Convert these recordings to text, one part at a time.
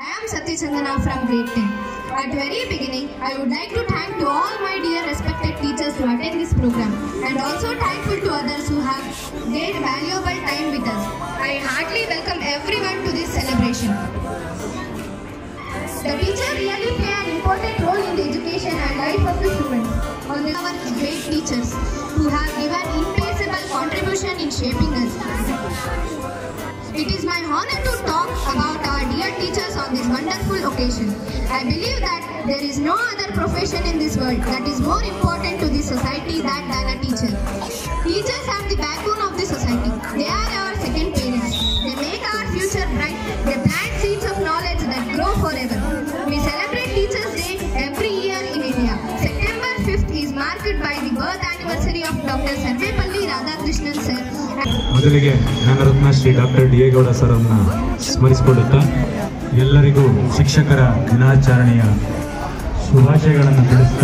I am Sati Chandana from grade 10. At very beginning, I would like to thank to all my dear respected teachers to attend this program and also thankful to others who have gained valuable time with us. I heartily welcome everyone to this celebration. The teacher really play an important role in the education and life of the students. On the our great teachers who have given impeccable contribution in shaping us. It is my honor to talk about our dear teachers on this wonderful occasion. I believe that there is no other profession in this world that is more important to the society than, than a teacher. Teachers have the backbone of the society. They are our second parents. They make our future bright. They plant seeds of knowledge that grow forever. We celebrate Teachers' Day every year in India. September 5th is marked by the birth anniversary of Dr. Sarvepalli Radhakrishnan sir. ಮೊದಲಿಗೆ ಜ್ಞಾನರತ್ನ Shri doctor D A Gowda sir ಅವರನ್ನ ಸ್ಮರಿಸಿಕೊಳ್ಳುತ್ತಾ ಎಲ್ಲರಿಗೂ ಶಿಕ್ಷಕರ ದಿನಾಚರಣೆಯ ಶುಭಾಶಯಗಳನ್ನು ತಿಳಿಸ್ತಾ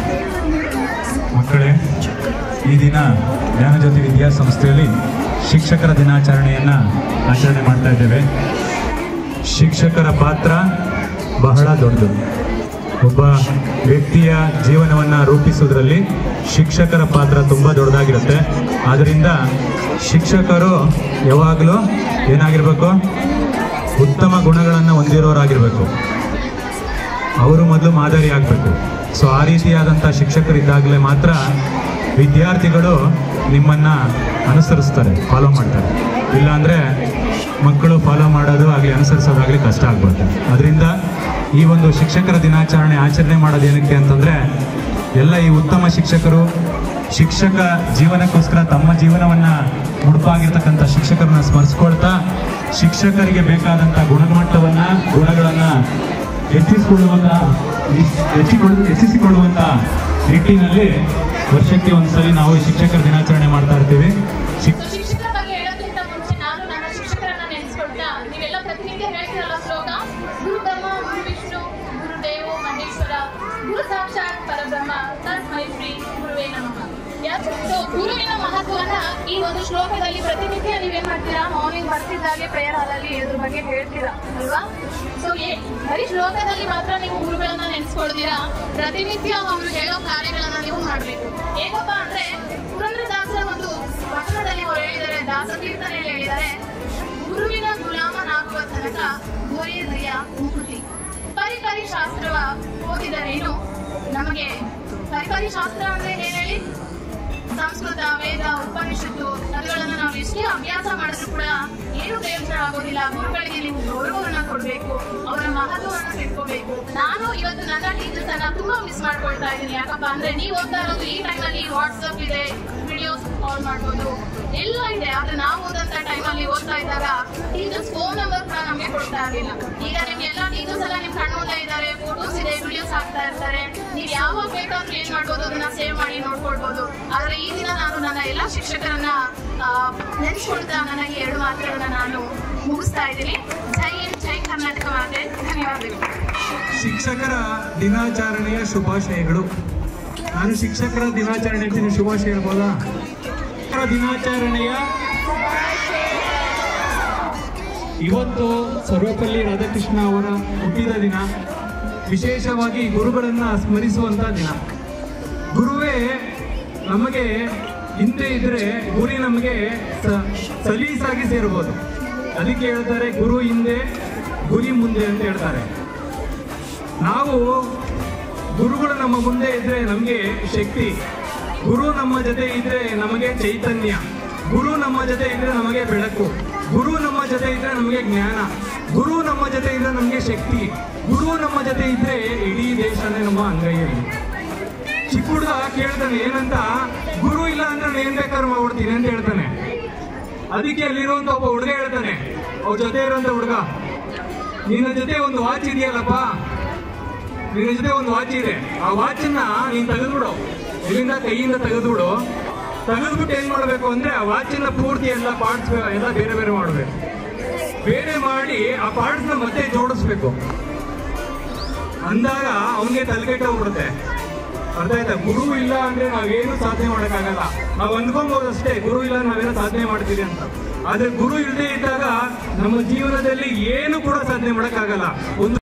ಮಕ್ಕಳೇ ಈ ದಿನ ಜ್ಞಾನಜ್ಯೋತಿ ವಿದ್ಯಾಸಂಸ್ಥೆಯಲ್ಲಿ ಶಿಕ್ಷಕರ ದಿನಾಚರಣೆಯನ್ನು ಆಚರಣೆ ಮಾಡ್ತಾ ಇದ್ದೇವೆ ಶಿಕ್ಷಕರ ಪಾತ್ರ ಬಹಳ ದೊಡ್ಡದು ಒಬ್ಬ ವ್ಯಕ್ತಿಯ ಜೀವನವನ್ನು ರೂಪಿಸುವುದರಲ್ಲಿ ಶಿಕ್ಷಕರ ಪಾತ್ರ ತುಂಬ ದೊಡ್ಡದಾಗಿರುತ್ತೆ ಆದ್ದರಿಂದ ಶಿಕ್ಷಕರು ಯಾವಾಗಲೂ ಏನಾಗಿರಬೇಕು ಉತ್ತಮ ಗುಣಗಳನ್ನು ಹೊಂದಿರೋರಾಗಿರಬೇಕು ಅವರು ಮೊದಲು ಮಾದರಿ ಆಗಬೇಕು ಸೊ ಆ ರೀತಿಯಾದಂಥ ಶಿಕ್ಷಕರಿದ್ದಾಗಲೇ ಮಾತ್ರ ವಿದ್ಯಾರ್ಥಿಗಳು ನಿಮ್ಮನ್ನು ಅನುಸರಿಸ್ತಾರೆ ಫಾಲೋ ಮಾಡ್ತಾರೆ ಇಲ್ಲಾಂದರೆ ಮಕ್ಕಳು ಫಾಲೋ ಮಾಡೋದು ಆಗಲಿ ಅನುಸರಿಸೋದಾಗಲಿ ಕಷ್ಟ ಆಗ್ಬಾರ್ದು ಅದರಿಂದ ಈ ಒಂದು ಶಿಕ್ಷಕರ ದಿನಾಚರಣೆ ಆಚರಣೆ ಮಾಡೋದು ಏನಕ್ಕೆ ಅಂತಂದರೆ ಎಲ್ಲ ಈ ಉತ್ತಮ ಶಿಕ್ಷಕರು ಶಿಕ್ಷಕ ಜೀವನಕ್ಕೋಸ್ಕರ ತಮ್ಮ ಜೀವನವನ್ನು ಮುಡುಪಾಗಿರ್ತಕ್ಕಂಥ ಶಿಕ್ಷಕರನ್ನ ಸ್ಮರಿಸ್ಕೊಳ್ತಾ ಶಿಕ್ಷಕರಿಗೆ ಬೇಕಾದಂಥ ಗುಣಮಟ್ಟವನ್ನು ಗುಣಗಳನ್ನು ಹೆಚ್ಚಿಸಿಕೊಳ್ಳುವಂತ ಹೆಚ್ಚಿಕೊಳ್ಳು ಹೆಚ್ಚಿಸಿಕೊಳ್ಳುವಂತ ನಿಟ್ಟಿನಲ್ಲಿ ವರ್ಷಕ್ಕೆ ಒಂದ್ಸಲಿ ನಾವು ಈ ಶಿಕ್ಷಕರ ದಿನಾಚರಣೆ ಮಾಡ್ತಾ ಇರ್ತೀವಿ ಶಿಕ್- ಶಿಕ್ಷಕರ ಬಗ್ಗೆ ಹೇಳೋದ್ಕಿಂತ ಮುಂಚೆ ನಾನು ನನ್ನ ಶಿಕ್ಷಕರನ್ನ ನೆನೆಸ್ಕೊಳ್ತಾ ನೀವೆಲ್ಲ ಪ್ರತಿನಿತ್ಯ ಹೇಳ್ತಿರಲ್ಲ ಶ್ಲೋಕ ಗುರು ಬ್ರಹ್ಮ ಗುರು ವಿಷ್ಣು ಗುರು ದೇವೋ ಮಹೇಶ್ವರ ಗುರು ಸಾಕ್ಷಾತ್ ಪರಬ್ರಹ್ಮ ತಸ್ಮೈ ಶ್ರೀ ಗುರುವೇ ನಮಃ ಯಾಕೆ ಸೊ ಗುರುವಿನ ಮಹತ್ವವನ್ನ ಈ ಒಂದು ಶ್ಲೋಕದಲ್ಲಿ ಪ್ರತಿನಿತ್ಯ ನೀವೇನ್ ಮಾಡ್ತೀರಾ ಮಾರ್ನಿಂಗ್ ಬರ್ತಿದ್ದಾಗೆ ಪ್ರೇಯರ್ ಹಾಲಲ್ಲಿ ಇದ್ರ ಬಗ್ಗೆ ಹೇಳ್ತೀರಾ ಅಲ್ವಾ ಸೊ ಬರೀ ಶ್ಲೋಕದಲ್ಲಿ ಮಾತ್ರ ನೀವು ಗುರುಗಳನ್ನ ನೆನೆಸ್ಕೊಳ್ತೀರಾ ಪ್ರತಿನಿತ್ಯ ಅವರು ಹೇಳೋ ಕಾರ್ಯಗಳನ್ನ ನೀವು ಮಾಡಬೇಕು ಹೇಗಪ್ಪ ಅಂದ್ರೆ ಪುರಂದ್ರದಾಸರ ಒಂದು ವಚನದಲ್ಲಿ ಅವರು ಹೇಳಿದ್ದಾರೆ ದಾಸ ಕೀರ್ತನೆಯಲ್ಲಿ ಹೇಳಿದ್ದಾರೆ ಗುರುವಿನ ಗುಲಾಮನಾಗುವ ತನಕ ದೊರೆಯದೆಯ ಮುಕುತಿ ಪರಿಪರಿ ಶಾಸ್ತ್ರವ ಓದಿದರೇನು ನಮಗೆ ಪರಿಪರಿ ಶಾಸ್ತ್ರ ಅಂದ್ರೆ ಏನ್ ಹೇಳಿ ಸಂಸ್ಕೃತ ವೇದ ಉಪನಿಷತ್ತು ಅವುಗಳನ್ನ ನಾವು ಎಷ್ಟೇ ಅಭ್ಯಾಸ ಮಾಡಿದ್ರು ಕೂಡ ಏನು ಪ್ರಯೋಜನ ಆಗೋದಿಲ್ಲ ಗುರುಗಳಿಗೆ ನೀವು ಗೌರವವನ್ನ ಕೊಡ್ಬೇಕು ಅವರ ಮಹತ್ವವನ್ನ ತಿಳ್ಕೋಬೇಕು ನಾನು ಇವತ್ತು ನನ್ನ ಟೀಚರ್ಸ್ ಅನ್ನ ತುಂಬಾ ಮಿಸ್ ಮಾಡ್ಕೊಳ್ತಾ ಇದ್ದೀನಿ ಯಾಕಪ್ಪ ಅಂದ್ರೆ ನೀವು ಓದ್ತಾ ಇರೋದು ಈ ಟೈಮಲ್ಲಿ ವಾಟ್ಸಪ್ ಇದೆ ವಿಡಿಯೋಸ್ ಕಾಲ್ ಮಾಡ್ಬೋದು ಎಲ್ಲ ಇದೆ ಆದ್ರೆ ನಾವು ಓದಂತ ಟೈಮಲ್ಲಿ ಓದ್ತಾ ಇದ್ದಾಗ ಟೀಚರ್ಸ್ ಫೋನ್ ನಂಬರ್ ಕೂಡ ನಮಗೆ ಕೊಡ್ತಾ ಇರಲಿಲ್ಲ ಈಗ ನಿಮ್ಗೆ ಎಲ್ಲ ಟೀಚರ್ಸ್ ಎಲ್ಲ ನಿಮ್ ಕಣ್ಣು ಮುಂದೆ ಇದ್ದಾರೆ ಫೋಟೋಸ್ ಇದೆ ವಿಡಿಯೋಸ್ ಹಾಕ್ತಾ ಇರ್ತಾರೆ ನೀವು ಯಾವಾಗ ಬೇಕಾದ್ರೂ ಏನ್ ಮಾಡ್ಬೋದು ಅದನ್ನ ಸೇವ್ ಮಾಡಿ ನೋಡ್ಕೊಳ್ಬೋದು ಆದ್ರೆ ಈ ದಿನ ನಾನು ನನ್ನ ಎಲ್ಲ ಶಿಕ್ಷಕರನ್ನ ಆ, ನೆನೆಸ್ಕೊಳ್ತಾ ನನಗೆ ಎರಡು ಮಾತುಗಳನ್ನ ನಾನು ಮುಗಿಸ್ತಾ ಇದ್ದೀನಿ ಜೈ ಹಿಂದ್ ಜೈ ಕರ್ನಾಟಕ ಮಾತೆ ಧನ್ಯವಾದಗಳು ಶಿಕ್ಷಕರ ದಿನಾಚರಣೆಯ ಶುಭಾಶಯಗಳು ನಾನು ಶಿಕ್ಷಕರ ದಿನಾಚರಣೆ ಹೇಳ್ತೀನಿ ಶುಭಾಶಯ ಹೇಳ್ಬೋದಾ ಶಿಕ್ಷಕರ ದಿನಾಚರಣೆಯ ಇವತ್ತು ಸರ್ವಪಲ್ಲಿ ರಾಧಾಕೃಷ್ಣ ಅವರ ಹುಟ್ಟಿದ ದಿನ ವಿಶೇಷವಾಗಿ ಗುರುಗಳನ್ನ ಸ್ಮರಿಸುವಂತ ದಿನ ಗುರುವೇ ನಮಗೆ ಹಿಂದೆ ಇದ್ರೆ ಗುರಿ ನಮಗೆ ಸ- ಸಲೀಸಾಗಿ ಸೇರ್ಬೋದು ಅದಕ್ಕೆ ಹೇಳ್ತಾರೆ ಗುರು ಹಿಂದೆ ಗುರಿ ಮುಂದೆ ಅಂತ ಹೇಳ್ತಾರೆ ನಾವು ಗುರುಗಳು ನಮ್ಮ ಮುಂದೆ ಇದ್ರೆ ನಮಗೆ ಶಕ್ತಿ ಗುರು ನಮ್ಮ ಜೊತೆ ಇದ್ರೆ ನಮಗೆ ಚೈತನ್ಯ ಗುರು ನಮ್ಮ ಜೊತೆ ಇದ್ರೆ ನಮಗೆ ಬೆಳಕು ಗುರು ನಮ್ಮ ಜೊತೆ ಇದ್ರೆ ನಮಗೆ ಜ್ಞಾನ ಗುರು ನಮ್ಮ ಜೊತೆ ಇದ್ರೆ ನಮಗೆ ಶಕ್ತಿ ಗುರು ನಮ್ಮ ಜೊತೆ ಇದ್ರೆ ಇಡೀ ದೇಶನೇ ನಮ್ಮ ಅಂಗೈಯಲ್ಲಿ ಚಿಕ್ಕ ಹುಡುಗ ಕೇಳ್ತಾನೆ ಏನಂತ ಗುರು ಇಲ್ಲ ಅಂದ್ರೆ ನಾನು ಏನ್ ಬೇಕಾದ್ರೂ ಮಾಡ್ಬಿಡ್ತೀನಿ ಅಂತ ಹೇಳ್ತಾನೆ ಅದಕ್ಕೆ ಅಲ್ಲಿರುವಂತ ಒಬ್ಬ ಹುಡುಗ ಹೇಳ್ತಾನೆ ಅವ್ರ ಜೊತೆ ಇರುವಂತ ಹುಡುಗ ನಿನ್ನ ಜೊತೆ ಒಂದು ವಾಚ್ ಇದೆಯಲ್ಲಪ್ಪ ನಿನ್ನ ಜೊತೆ ಒಂದು ವಾಚ್ ಇದೆ ಆ ವಾಚನ್ನ ನೀನ್ ತೆಗೆದ್ಬಿಡು ಇಲ್ಲಿಂದ ಕೈಯಿಂದ ತೆಗೆದ್ಬಿಡು ತೆಗೆದ್ಬಿಟ್ಟು ಏನ್ ಮಾಡ್ಬೇಕು ಅಂದ್ರೆ ಆ ವಾಚಿನ ಪೂರ್ತಿ ಎಲ್ಲ ಪಾರ್ಟ್ಸ್ ಎಲ್ಲ ಬೇರೆ ಬೇರೆ ಮಾಡ್ಬೇಕು ಬೇರೆ ಮಾಡಿ ಆ ಪಾರ್ಟ್ಸ್ ನ ಮತ್ತೆ ಜೋಡಿಸ್ಬೇಕು ಅಂದಾಗ ಅವನಿಗೆ ತಲೆಕೆಟ್ಟ ಹೋಗ್ಬಿಡುತ್ತೆ ಅರ್ಥ ಆಯ್ತಾ ಗುರು ಇಲ್ಲ ಅಂದ್ರೆ ನಾವೇನು ಸಾಧನೆ ಮಾಡಕ್ಕಾಗಲ್ಲ ನಾವು ಅನ್ಕೊಬೋದು ಅಷ್ಟೇ ಗುರು ಇಲ್ಲ ನಾವೇನೋ ಸಾಧನೆ ಮಾಡ್ತೀವಿ ಅಂತ ಆದ್ರೆ ಗುರು ಇಲ್ಲದೆ ಇದ್ದಾಗ ನಮ್ಮ ಜೀವನದಲ್ಲಿ ಏನು ಕೂಡ ಸಾಧನೆ ಮಾಡಕ್ಕಾಗಲ್ಲ ಒಂದು